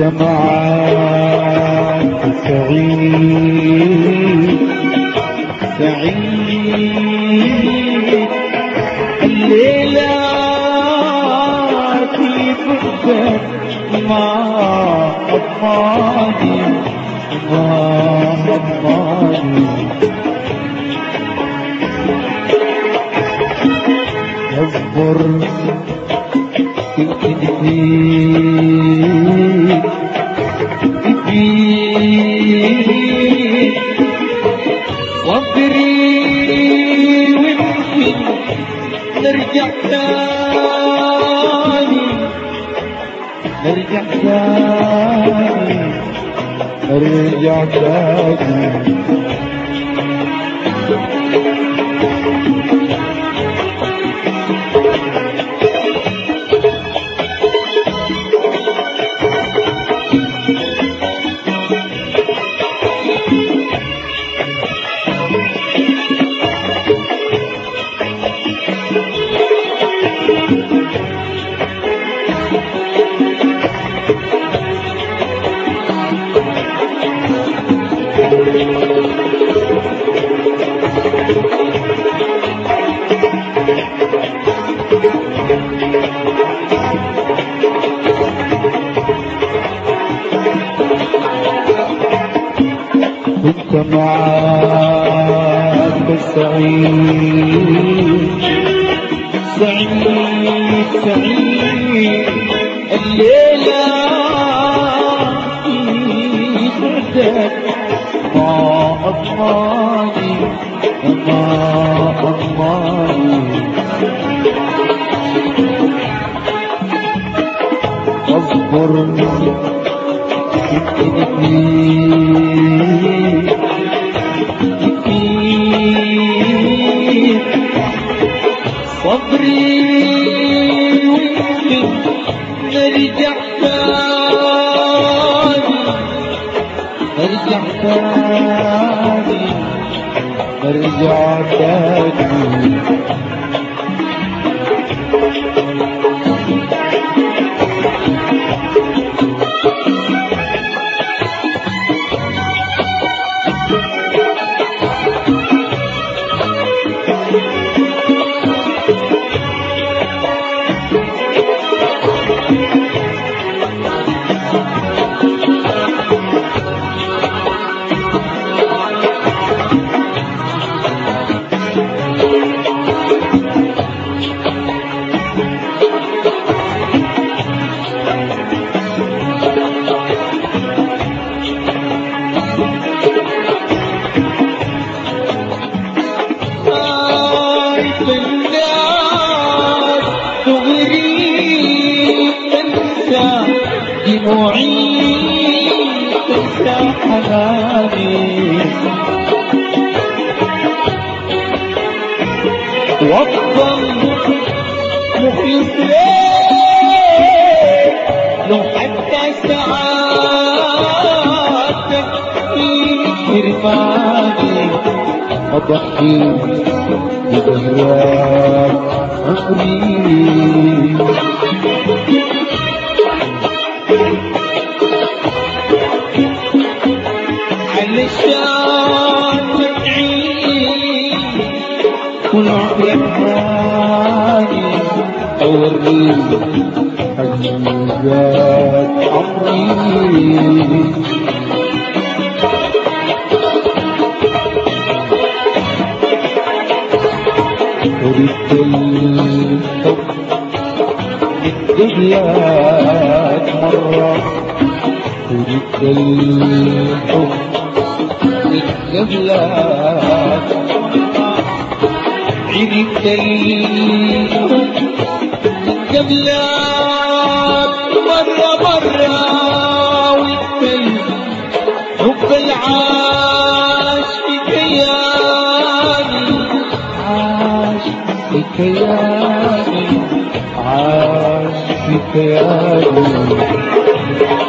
معاك سعيد سعيد الليلة في بردك ما أضماني ما أضماني اصبر يمكن فيك فيك صبري ويمكن نرجع تاني نرجع تاني نرجع تاني كنت معاك سعيد سعيد سعيد الليلة في بردك ما أضماني ما أضماني اصبر يمكن فيك فيك صبري ويمكن نرجع تاني نرجع تاني نرجع تاني خايف الناس تغري تنسى دموعي تنسى حناني وافضل مخلص ليك لو حتى سعادتك في حرماني أضحي بأهواك عمري علشان تعيش كل عمرك هاني أوريك حقيقات عمري ردت الحب للدنيا مرة ردت الحب للجبلات عرفت الحب للجبلات مرة مرة والحب العاش في كياني عاش في كياني عاش في كياني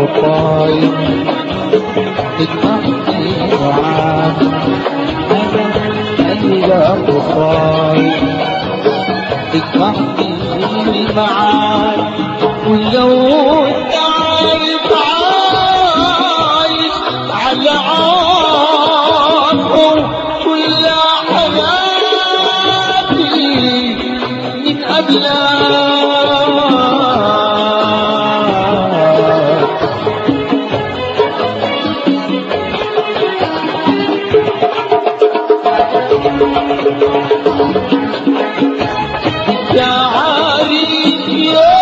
طاير تجمعني معاك أنا قلبك طاير تجمعني معاك ولو انت عارف عايش على عمره كل حياتي من قبلك يا عارف يا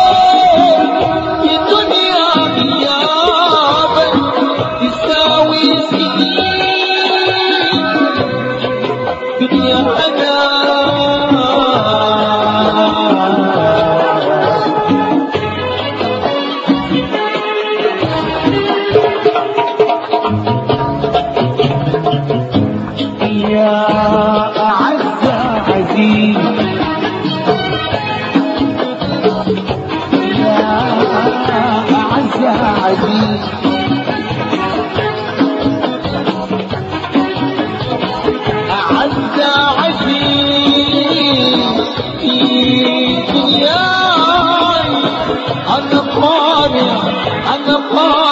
في دنيا غيابك تساوي سنين دنيا أنا يا أعز عزيز يا أعز عزيز أعز عزيز في دنياي أنا قانع أنا قانع